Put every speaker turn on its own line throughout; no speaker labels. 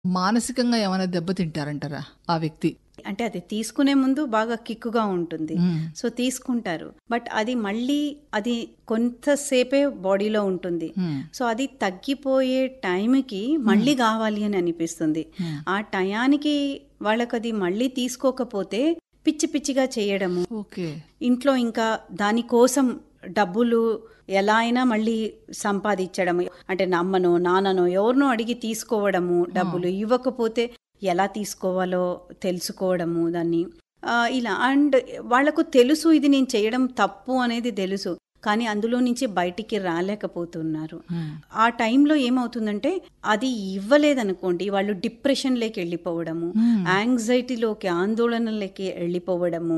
మానసికంగా ఏమైనా దెబ్బతింటారంటారా ఆ వ్యక్తి
అంటే అది తీసుకునే ముందు బాగా కిక్కుగా ఉంటుంది సో తీసుకుంటారు బట్ అది మళ్ళీ అది కొంతసేపే బాడీలో ఉంటుంది సో అది తగ్గిపోయే టైంకి మళ్ళీ కావాలి అని అనిపిస్తుంది ఆ టయానికి వాళ్ళకి అది మళ్ళీ తీసుకోకపోతే పిచ్చి పిచ్చిగా చేయడము
ఓకే
ఇంట్లో ఇంకా దానికోసం డబ్బులు ఎలా అయినా మళ్ళీ సంపాదించడము అంటే నమ్మనో నాన్ననో ఎవరినో అడిగి తీసుకోవడము డబ్బులు ఇవ్వకపోతే ఎలా తీసుకోవాలో తెలుసుకోవడము దాన్ని ఆ, ఇలా అండ్ వాళ్లకు తెలుసు ఇది నేను చేయడం తప్పు అనేది తెలుసు కానీ అందులో నుంచి బయటికి రాలేకపోతున్నారు ఆ టైంలో ఏమవుతుందంటే అది ఇవ్వలేదనుకోండి వాళ్ళు డిప్రెషన్లోకి వెళ్ళిపోవడము యాంగ్జైటీలోకి ఆందోళనలోకి వెళ్ళిపోవడము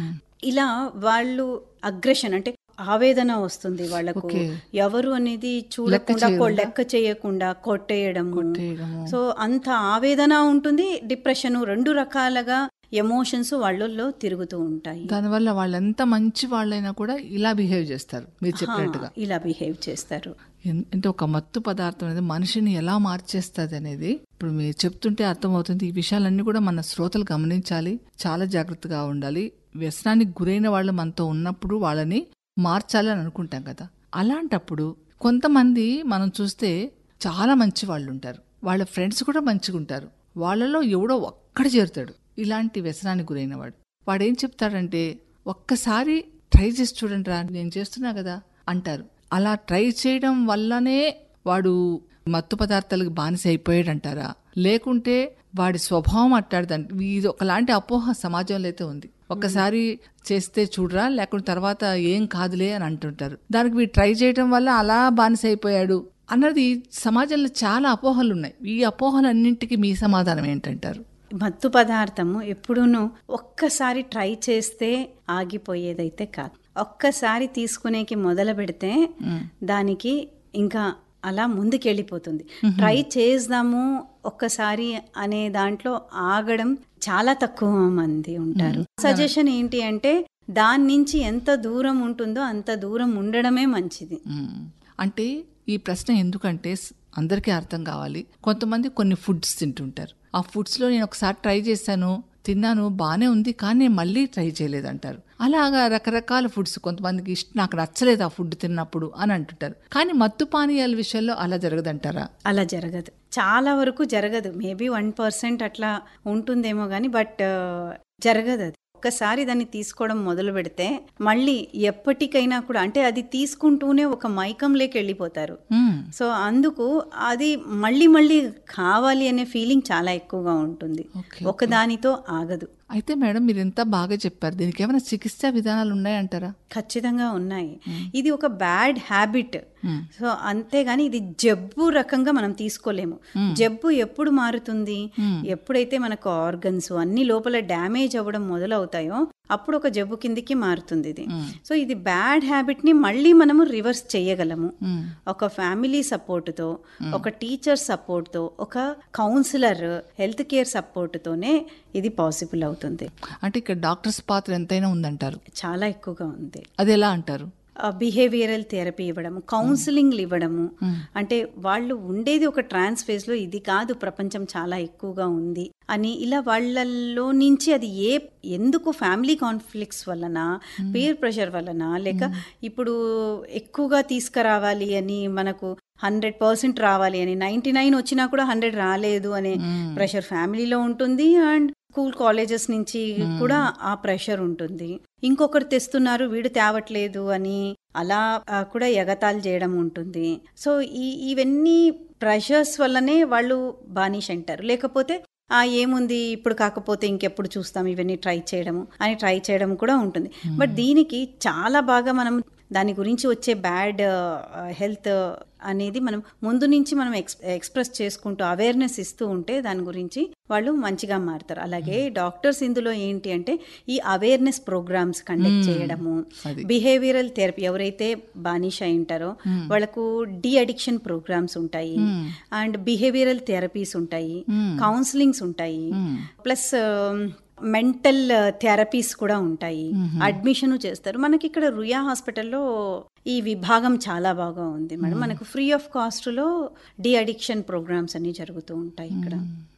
ఇలా వాళ్ళు అగ్రెషన్ అంటే ఆవేదన వస్తుంది వాళ్ళకు
Okay.
ఎవరు అనేది చూడకుండా కొ- లెక్క చేయకుండా కొట్టేయడము
కొట్టేయడము.
సో అంత ఆవేదన ఉంటుంది డిప్రెషన్ రెండు రకాలుగా ఎమోషన్స్ వాళ్ళల్లో తిరుగుతూ ఉంటాయి
దానివల్ల వాళ్ళెంత మంచి వాళ్ళైనా కూడా ఇలా బిహేవ్ చేస్తారు మీరు చెప్పినట్టుగా
ఆ, ఇలా బిహేవ్ చేస్తారు
ఎన్- అంటే ఒక మత్తు పదార్థం అనేది మనిషిని ఎలా మార్చేస్తుంది అనేది ఇప్పుడు మీరు చెప్తుంటే అర్థమవుతుంది ఈ విషయాలన్నీ కూడా మన శ్రోతలు గమనించాలి చాలా జాగ్రత్తగా ఉండాలి వ్యసనానికి గురైన వాళ్ళు మనతో ఉన్నప్పుడు వాళ్ళని మార్చాలని అనుకుంటాం కదా అలాంటప్పుడు కొంతమంది మనం చూస్తే చాలా మంచి వాళ్ళు ఉంటారు వాళ్ళ ఫ్రెండ్స్ కూడా మంచిగా ఉంటారు వాళ్ళలో ఎవడో ఒక్కడ చేరుతాడు ఇలాంటి వ్యసనానికి గురైన వాడు వాడేం చెప్తాడంటే ఒక్కసారి ట్రై చేసి చూడండి రా నేను చేస్తున్నా కదా అంటారు అలా ట్రై చేయడం వల్లనే వాడు మత్తు పదార్థాలకు బానిస అయిపోయాడంటారా లేకుంటే వాడి స్వభావం అట్టాడుదంట ఇది ఒకలాంటి అపోహ సమాజంలో అయితే ఉంది ఒక్కసారి చేస్తే చూడరా లేకుంటే తర్వాత ఏం కాదులే అని అంటుంటారు దానికి వీడు ట్రై చేయడం వల్ల అలా బానిస అయిపోయాడు అన్నది సమాజంలో చాలా అపోహలు ఉన్నాయి ఈ అపోహలన్నింటికి మీ సమాధానం ఏంటంటారు
మత్తు పదార్థము ఎప్పుడూనూ ఒక్కసారి ట్రై చేస్తే ఆగిపోయేదైతే కాదు ఒక్కసారి తీసుకునేకి మొదలు పెడితే దానికి ఇంకా అలా ముందుకెళ్ళిపోతుంది ట్రై చేద్దాము ఒక్కసారి అనే దాంట్లో ఆగడం చాలా తక్కువ మంది ఉంటారు సజెషన్ ఏంటి అంటే దాని నుంచి ఎంత దూరం ఉంటుందో అంత దూరం ఉండడమే మంచిది
మ్మ్. అంటే ఈ ప్రశ్న ఎందుకంటే స్- అందరికీ అర్థం కావాలి కొంతమంది కొన్ని ఫుడ్స్ తింటుంటారు ఆ ఫుడ్స్ లో నేను ఒకసారి ట్రై చేశాను తిన్నాను బానే ఉంది కానీ నేను మళ్ళీ ట్రై చేయలేదంటారు అలాగా రకరకాల ఫుడ్స్ కొంతమందికి ఇష్టం నాకు నచ్చలేదు ఆ ఫుడ్ తిన్నప్పుడు అని అంటుంటారు కానీ మత్తు పానీయాల విషయంలో అలా జరగదంటారా
అలా జరగదు చాలా వరకు జరగదు మేబీ వన్ పర్సెంట్ అట్లా ఉంటుందేమో కానీ బట్ జరగదు అది ఒక్కసారి దాన్ని తీసుకోవడం మొదలు పెడితే మళ్ళీ ఎప్పటికైనా కూడా అంటే అది తీసుకుంటూనే ఒక మైకంలోకి వెళ్ళిపోతారు
మ్మ్.
సో అందుకు అది మళ్ళీ మళ్ళీ కావాలి అనే ఫీలింగ్ చాలా ఎక్కువగా ఉంటుంది
ఓకే.
ఒకదానితో ఆగదు
అయితే మేడం మీరు ఎంత బాగా చెప్పారు దీనికి ఏమైనా చికిత్సా విధానాలు ఉన్నాయంటారా
ఖచ్చితంగా ఉన్నాయి ఇది ఒక బ్యాడ్ హ్యాబిట్
మ్మ్.
సో అంతేగాని ఇది జబ్బు రకంగా మనం తీసుకోలేము జబ్బు ఎప్పుడు మారుతుంది ఎప్పుడైతే మనకు ఆర్గన్స్ అన్ని లోపల డ్యామేజ్ అవ్వడం మొదలవుతాయో అప్పుడు ఒక జబ్బు కిందికి మారుతుంది ఇది సో ఇది బ్యాడ్ హ్యాబిట్ ని మళ్ళీ మనము రివర్స్ చేయగలము
మ్మ్.
ఒక ఫ్యామిలీ సపోర్ట్తో ఒక టీచర్ సపోర్ట్తో ఒక కౌన్సిలర్ హెల్త్ కేర్ సపోర్ట్తోనే ఇది పాసిబుల్ అవుతుంది
అంటే ఇక్కడ డాక్టర్స్ పాత్ర ఎంతైనా ఉందంటారు
చాలా ఎక్కువగా ఉంది
అది ఎలా అంటారు
బిహేవియరల్ థెరపీ ఇవ్వడము కౌన్సిలింగ్లు ఇవ్వడము అంటే వాళ్ళు ఉండేది ఒక ట్రాన్స్ ఫేజ్ లో ఇది కాదు ప్రపంచం చాలా ఎక్కువగా ఉంది అని ఇలా వాళ్ళల్లో నుంచి అది ఏ ఎందుకు ఫ్యామిలీ కాన్ఫ్లిక్ట్స్ వలన పీర్ ప్రెషర్ వలన లేక ఇప్పుడు ఎక్కువగా తీసుకురావాలి అని మనకు హండ్రెడ్ పర్సెంట్ రావాలి అని నైన్టీ నైన్ వచ్చినా కూడా హండ్రెడ్ రాలేదు అనే ప్రెషర్ ఫ్యామిలీలో ఉంటుంది అండ్ స్కూల్ కాలేజెస్ నుంచి కూడా ఆ ప్రెషర్ ఉంటుంది ఇంకొకరు తెస్తున్నారు వీడు తేవట్లేదు అని అలా ఆ, కూడా ఎగతాళి చేయడం ఉంటుంది సో ఈ ఇవన్నీ ప్రెషర్స్ వల్లనే వాళ్ళు బానిష్ అంటారు లేకపోతే ఆ ఏముంది ఇప్పుడు కాకపోతే ఇంకెప్పుడు చూస్తాం ఇవన్నీ ట్రై చేయడము అని ట్రై చేయడం కూడా ఉంటుంది బట్ దీనికి చాలా బాగా మనం దాని గురించి వచ్చే బ్యాడ్ హెల్త్ అనేది మనం ముందు నుంచి మనం ఎక్స్ ఎక్స్ప్రెస్ చేసుకుంటూ అవేర్నెస్ ఇస్తూ ఉంటే దాని గురించి వాళ్ళు మంచిగా మారుతారు అలాగే డాక్టర్స్ ఇందులో ఏంటి అంటే ఈ అవేర్నెస్ ప్రోగ్రామ్స్ కండక్ట్ చేయడము
అది.
బిహేవియరల్ థెరపీ ఎవరైతే బానిష్ అయి ఉంటారో వాళ్ళకు డి అడిక్షన్ ప్రోగ్రామ్స్ ఉంటాయి అండ్ బిహేవియరల్ థెరపీస్ ఉంటాయి కౌన్సిలింగ్స్ ఉంటాయి ప్లస్ మెంటల్ థెరపీస్ కూడా ఉంటాయి అడ్మిషన్ చేస్తారు మనకి ఇక్కడ రుయా హాస్పిటల్లో ఈ విభాగం చాలా బాగా ఉంది మేడం మనకు ఫ్రీ ఆఫ్ కాస్ట్ లో డి అడిక్షన్ ప్రోగ్రామ్స్ అన్ని జరుగుతూ ఉంటాయి ఇక్కడ